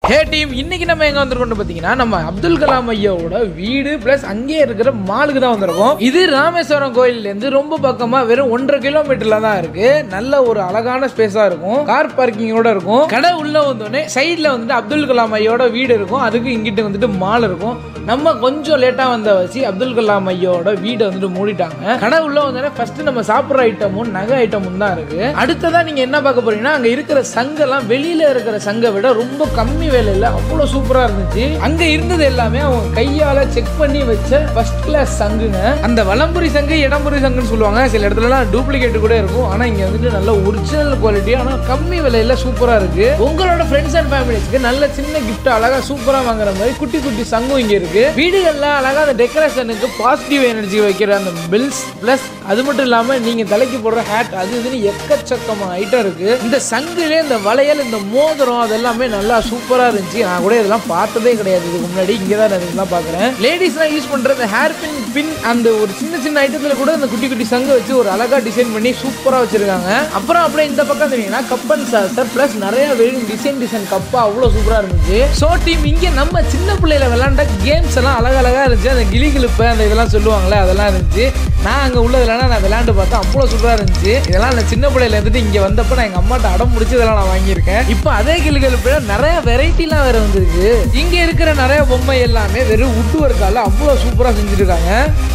ஹே team இன்னைக்கு நம்ம எங்க வந்திருக்கோம் பாத்தீங்கன்னா நம்ம அப்துல் கலாம் ஐயாவோட வீடு பிளஸ் அங்கேயே இருக்கிற மாலுக்கு தான் வந்திருக்கோம் இது ராமேஸ்வரம் கோயில்ல இருந்து ரொம்ப பக்கமா வெறும் ஒன்றரை கிலோமீட்டர்ல தான் இருக்கு நல்ல ஒரு அழகான ஸ்பேஸா இருக்கும் கார் பார்க்கிங்கோட இருக்கும் கடை உள்ள வந்தோடனே சைட்ல வந்துட்டு அப்துல் கலாம் ஐயோட வீடு இருக்கும் அதுக்கு இங்கிட்டு வந்துட்டு மால் இருக்கும் நம்ம கொஞ்சம் லேட்டா வந்த வச்சு அப்துல் கலாம் ஐயோட வீடை வந்துட்டு மூடிட்டாங்க கடை உள்ள வந்தோடனே ஃபர்ஸ்ட் நம்ம சாப்பிட்ற ஐட்டமும் நகை ஐட்டமும் தான் இருக்கு அடுத்ததா நீங்க என்ன பார்க்க போறீங்கன்னா அங்க இருக்கிற சங்கெல்லாம் வெளியில இருக்கிற சங்கை விட ரொம்ப கம்மி விலையில அவ்வளவு சூப்பரா இருந்துச்சு அங்க இருந்தது எல்லாமே அவங்க கையால செக் பண்ணி வச்ச ஃபர்ஸ்ட் கிளாஸ் சங்குங்க அந்த வலம்புரி சங்கு இடம்புரி சங்குன்னு சொல்லுவாங்க சில இடத்துலலாம் டூப்ளிகேட் கூட இருக்கும் ஆனா இங்க வந்துட்டு நல்ல ஒரிஜினல் குவாலிட்டி ஆனா கம்மி விலையில சூப்பரா இருக்கு உங்களோட ஃப்ரெண்ட்ஸ் அண்ட் ஃபேமிலிஸ்க்கு நல்ல சின்ன கிஃப்ட் அழகா சூப்பரா வாங்குற மாதிரி குட்டி குட்டி சங்கும் இங்க இருக்கு வீடுகள்ல அழகா அந்த டெக்கரேஷனுக்கு பாசிட்டிவ் எனர்ஜி வைக்கிற அந்த பில்ஸ் பிளஸ் அது மட்டும் இல்லாம நீங்க தலைக்கு போடுற ஹேட் அது இதுன்னு எக்கச்சக்கமான ஐட்டம் இருக்கு இந்த சங்குலே இந்த வளையல் இந்த மோதிரம் அதெல்லாமே நல்லா சூப்பரா இருந்துச்சு நான் கூட இதெல்லாம் பார்த்ததே கிடையாது இதுக்கு முன்னாடி இங்கே தான் நான் இதெல்லாம் பார்க்குறேன் லேடிஸ்லாம் யூஸ் பண்ற இந்த ஹேர் பின் பின் அந்த ஒரு சின்ன சின்ன ஐட்டத்துல கூட இந்த குட்டி குட்டி சங்கு வச்சு ஒரு அழகா டிசைன் பண்ணி சூப்பரா வச்சிருக்காங்க அப்புறம் அப்படியே இந்த பக்கம் தெரியுங்கன்னா கப் அண்ட் சாசர் பிளஸ் நிறைய வெறும் டிசைன் டிசைன் கப்பா அவ்வளோ சூப்பரா இருந்துச்சு ஸோ டீம் இங்க நம்ம சின்ன பிள்ளையில விளையாண்ட கேம்ஸ் எல்லாம் அழகழகா இருந்துச்சு அந்த கிளி கிளிப்பு அந்த இதெல்லாம் சொல்லுவாங்களே அதெல்லாம் இருந்துச்சு நான் அங்க உள்ளதுல நான் விளையாண்டு பார்த்தேன் அவ்வளோ சூப்பரா இருந்துச்சு இதெல்லாம் நான் சின்ன பிள்ளையில இருந்துட்டு இங்க வந்தப்ப நான் எங்க அம்மாட்ட அடம் முடிச்சு இதெல்லாம் நான் வாங்கியிருக்கேன் இப்போ அதே கிளி கிளிப்புல நிறைய வெரைட்டிலாம் வேற வந்திருக்கு இங்க இருக்கிற நிறைய பொம்மை எல்லாமே வெறும் உட்டு ஒர்க்கால அவ்வளோ சூப்பரா செஞ்சுருக்காங்க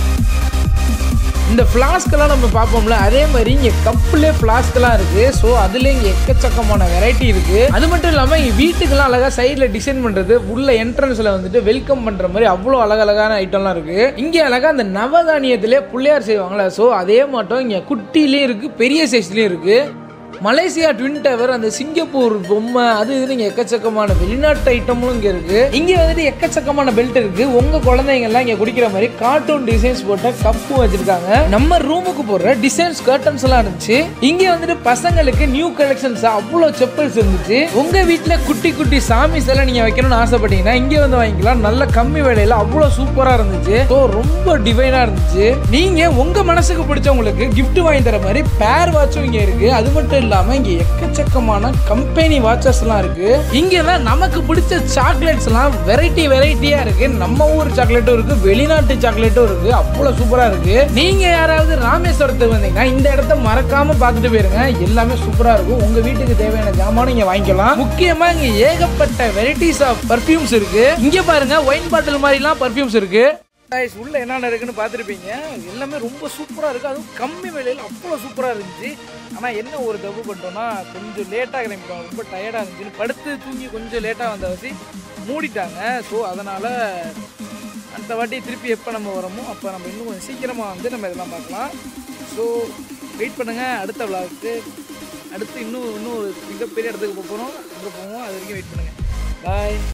இந்த ஃப்ளாஸ்க்கெல்லாம் நம்ம பார்ப்போம்ல அதே மாதிரி இங்கே கப்புலே ஃப்ளாஸ்க்கெல்லாம் இருக்குது ஸோ அதுல இங்கே எக்கச்சக்கமான வெரைட்டி இருக்குது அது மட்டும் இல்லாமல் இங்கே வீட்டுக்கெல்லாம் அழகாக சைடில் டிசைன் பண்ணுறது உள்ள என்ட்ரன்ஸில் வந்துட்டு வெல்கம் பண்ணுற மாதிரி அவ்வளோ அழகழகான ஐட்டம்லாம் இருக்குது இங்கே அழகாக அந்த நவதானியத்திலே பிள்ளையார் செய்வாங்களே ஸோ அதே மாட்டம் இங்கே குட்டிலையும் இருக்குது பெரிய சைஸ்லேயும் இருக்குது மலேசியா ட்வின் டவர் அந்த சிங்கப்பூர் பொம்மை அது இது இங்க எக்கச்சக்கமான வெளிநாட்டு ஐட்டமும் இங்க இருக்கு இங்க வந்துட்டு எக்கச்சக்கமான பெல்ட் இருக்கு உங்க குழந்தைங்க எல்லாம் இங்க குடிக்கிற மாதிரி கார்ட்டூன் டிசைன்ஸ் போட்ட கப்பு வச்சிருக்காங்க நம்ம ரூமுக்கு போடுற டிசைன்ஸ் கர்டன்ஸ் எல்லாம் இருந்துச்சு இங்க வந்துட்டு பசங்களுக்கு நியூ கலெக்ஷன்ஸ் அவ்வளவு செப்பல்ஸ் இருந்துச்சு உங்க வீட்ல குட்டி குட்டி சாமிஸ் எல்லாம் நீங்க வைக்கணும்னு ஆசைப்பட்டீங்கன்னா இங்க வந்து வாங்கிக்கலாம் நல்ல கம்மி விலையில அவ்வளவு சூப்பரா இருந்துச்சு ஸோ ரொம்ப டிவைனா இருந்துச்சு நீங்க உங்க மனசுக்கு பிடிச்சவங்களுக்கு gift வாங்கி தர மாதிரி பேர் வாட்சும் இங்க இருக்கு அது மட்டும் இல்லாம இங்க எக்கச்சக்கமான கம்பெனி வாட்சஸ் எல்லாம் இருக்கு இங்க தான் நமக்கு பிடிச்ச சாக்லேட்ஸ் எல்லாம் வெரைட்டி வெரைட்டியா இருக்கு நம்ம ஊர் சாக்லேட்டும் இருக்கு வெளிநாட்டு சாக்லேட்டும் இருக்கு அவ்வளவு சூப்பரா இருக்கு நீங்க யாராவது ராமேஸ்வரத்துக்கு வந்தீங்கன்னா இந்த இடத்த மறக்காம பார்த்துட்டு போயிருங்க எல்லாமே சூப்பரா இருக்கும் உங்க வீட்டுக்கு தேவையான ஜாமானும் இங்க வாங்கிக்கலாம் முக்கியமா இங்க ஏகப்பட்ட வெரைட்டிஸ் ஆஃப் பர்ஃபியூம்ஸ் இருக்கு இங்க பாருங்க ஒயின் பாட்டில் மாதிரிலாம் பர்ஃபியூம்ஸ் இருக்கு Guys, உள்ள என்னென்ன இருக்குன்னு பார்த்துருப்பீங்க எல்லாமே ரொம்ப சூப்பராக இருக்குது அதுவும் கம்மி விலையில் அவ்வளோ சூப்பராக இருந்துச்சு ஆனால் என்ன ஒரு தப்பு பண்ணிட்டோம்னா கொஞ்சம் லேட்டாக கிளம்பிட்டோம் ரொம்ப டயர்டாக இருந்துச்சு படுத்து தூங்கி கொஞ்சம் லேட்டாக வந்த வச்சு மூடிட்டாங்க ஸோ அதனால் அடுத்த வாட்டி திருப்பி எப்போ நம்ம வரோமோ அப்போ நம்ம இன்னும் கொஞ்சம் சீக்கிரமாக வந்து நம்ம இதெல்லாம் பார்க்கலாம் ஸோ வெயிட் பண்ணுங்கள் அடுத்த விழாவுக்கு அடுத்து இன்னும் இன்னும் ஒரு மிகப்பெரிய இடத்துக்கு போக போகிறோம் அங்கே போவோம் அது வரைக்கும் வெயிட் பண்ணுங்கள் பாய்